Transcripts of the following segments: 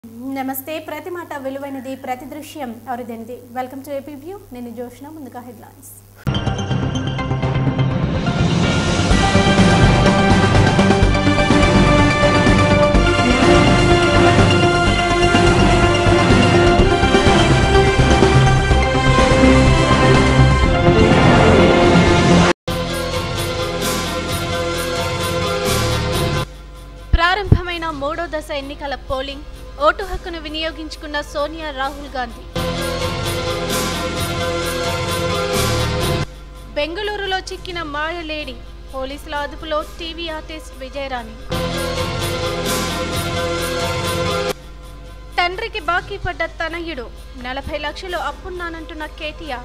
నమస్తే ప్రతి మాట విలువైనది ప్రతి దృశ్యం అరుదైనది వెల్కమ్ టు ఏపీ వ్యూ నేను జోష్న ముందుగా హెడ్లైన్స్ ప్రారంభమైన మూడో దశ ఎన్నికల పోలింగ్ ఓటు హక్కును వినియోగించుకున్న సోనియా రాహుల్ గాంధీ బెంగళూరులో చిక్కిన మాయలేడి పోలీసుల అదుపులో టీవీ ఆర్టిస్ట్ విజయరాణి తండ్రికి బాకీ పడ్డ తనయుడు నలభై లక్షలు అప్పున్నానంటున్న కేటీఆర్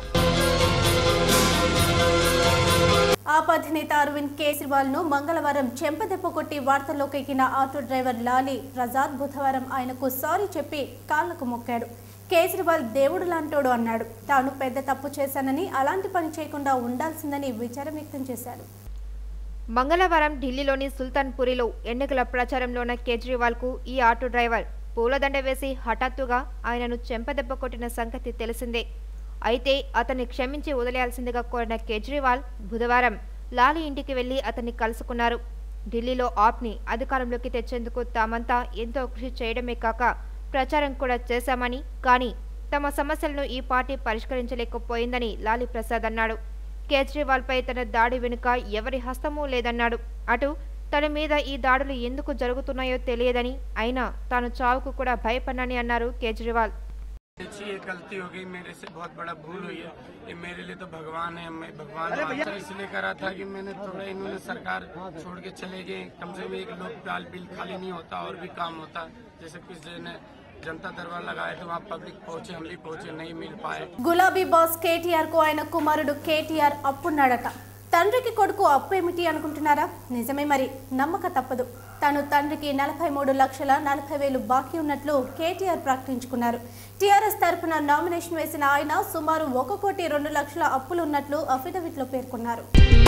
ఆపధినేత అరవింద్ కేజ్రీవాల్ ను మంగళవారం చెంపదెబ్బ కొట్టి వార్తల్లోకి ఎక్కిన ఆటో డ్రైవర్ లాలీ ప్రసాద్ బుధవారం ఆయనకు సారీ చెప్పి కాళ్లకు మొక్కాడు కేజ్రీవాల్ దేవుడు లాంటోడు అన్నాడు తాను పెద్ద తప్పు చేశానని అలాంటి పని చేయకుండా ఉండాల్సిందని విచారం వ్యక్తం చేశాడు మంగళవారం ఢిల్లీలోని సుల్తాన్పురిలో ఎన్నికల ప్రచారంలోన కేజ్రీవాల్కు ఈ ఆటో డ్రైవర్ పూలదండ వేసి హఠాత్తుగా ఆయనను చెంపదెబ్బ కొట్టిన సంగతి తెలిసిందే అయితే అతన్ని క్షమించి వదిలేయాల్సిందిగా కోరిన కేజ్రీవాల్ బుధవారం లాలీ ఇంటికి వెళ్లి అతన్ని కలుసుకున్నారు ఢిల్లీలో ఆప్ని అధికారంలోకి తెచ్చేందుకు తామంతా ఎంతో కృషి చేయడమే కాక ప్రచారం కూడా చేశామని కానీ తమ సమస్యలను ఈ పార్టీ పరిష్కరించలేకపోయిందని లాలీ ప్రసాద్ అన్నాడు కేజ్రీవాల్పై తన దాడి వెనుక ఎవరి హస్తమూ లేదన్నాడు అటు తన మీద ఈ దాడులు ఎందుకు జరుగుతున్నాయో తెలియదని అయినా తాను చావుకు కూడా భయపడనని అన్నారు కేజ్రీవాల్ जी ये गलती हो गई मेरे से बहुत बड़ा भूल हुई है ये मेरे लिए तो भगवान है मैं भगवान मानता हूं। इसलिए करा था कि मैंने थोड़ा इन्होंने सरकार छोड़ के चले गए कम से कम एक लोकपाल बिल खाली नहीं होता और भी काम होता जैसे पिछले ने जनता दरबार लगाए तो वहाँ पब्लिक पहुंचे हम भी पहुंचे नहीं मिल पाए గులాబీ బాస్ కేటీఆర్ కు ఆయన కుమారుడు కేటీఆర్ అప్పున్నాడట తండ్రికి కొడుకు అప్పు ఏమిటి అనుకుంటున్నారా నిజమే మరి నమ్మక తప్పదు తను తండ్రికి నలభై మూడు లక్షల నలభై వేలు బాకీ ఉన్నట్లు కేటీఆర్ ప్రకటించుకున్నారు టీఆర్ఎస్ తరపున నామినేషన్ వేసిన ఆయన సుమారు ఒక కోటి రెండు లక్షల అప్పులు ఉన్నట్లు అఫిడవిట్లో పేర్కొన్నారు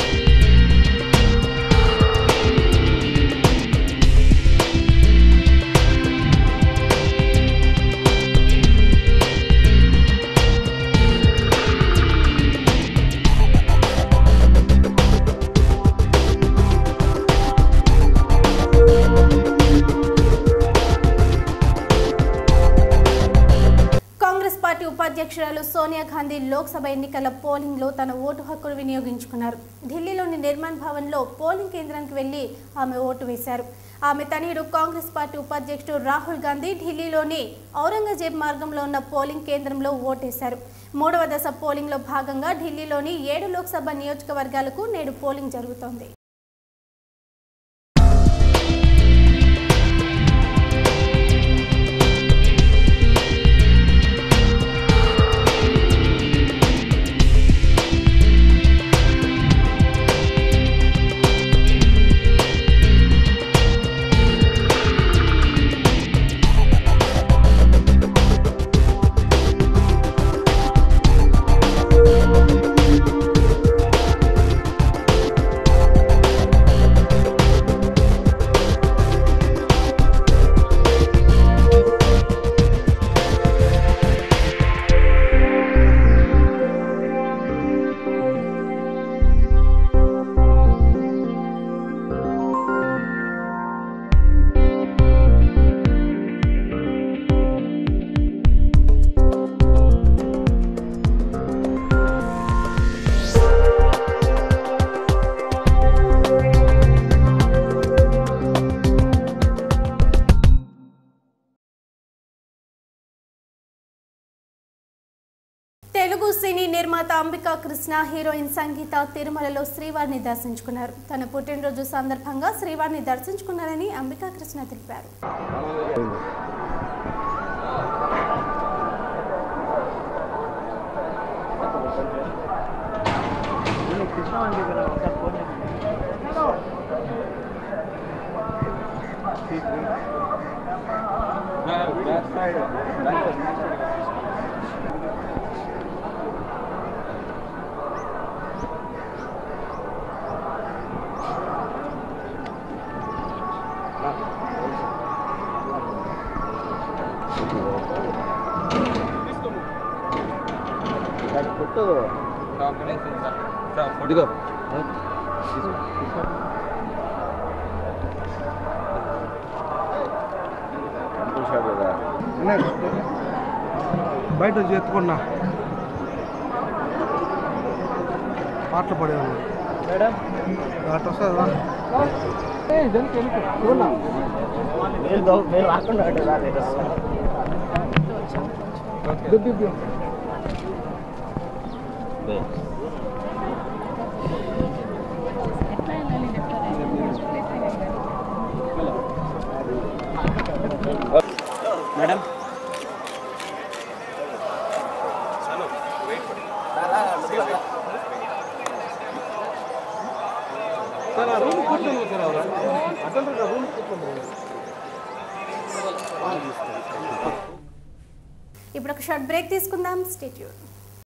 కాంగ్రెస్ పార్టీ ఉపాధ్యక్షురాలు సోనియా గాంధీ లోక్సభ ఎన్నికల పోలింగ్ లో తన ఓటు హక్కును వినియోగించుకున్నారు ఢిల్లీలోని నిర్మాణ్ భవన్ లో పోలింగ్ కేంద్రానికి వెళ్లి ఆమె ఓటు వేశారు ఆమె తనయుడు కాంగ్రెస్ పార్టీ ఉపాధ్యక్షుడు రాహుల్ గాంధీ ఢిల్లీలోని ఔరంగజేబ్ మార్గంలో ఉన్న పోలింగ్ కేంద్రంలో ఓటేశారు మూడవ దశ పోలింగ్ లో భాగంగా ఢిల్లీలోని ఏడు లోక్సభ నియోజకవర్గాలకు నేడు పోలింగ్ జరుగుతోంది తెలుగు సినీ నిర్మాత అంబికా కృష్ణ హీరోయిన్ సంగీత తిరుమలలో శ్రీవారిని దర్శించుకున్నారు తన పుట్టినరోజు సందర్భంగా శ్రీవారిని దర్శించుకున్నారని అంబికా కృష్ణ తెలిపారు ఇదిగో బయట వచ్చి ఎత్తుకున్నా పాటలు పడేవాళ్ళు అటు వస్తుంది రా. మేడం సార్ ఆ రూమ్ కూర్చొని సార్ అవరా అటెండర్ గారు రూమ్ కూర్చొని ఇప్పుడు ఒక షార్ట్ బ్రేక్ తీసుకుందాం స్టేట్యూడ్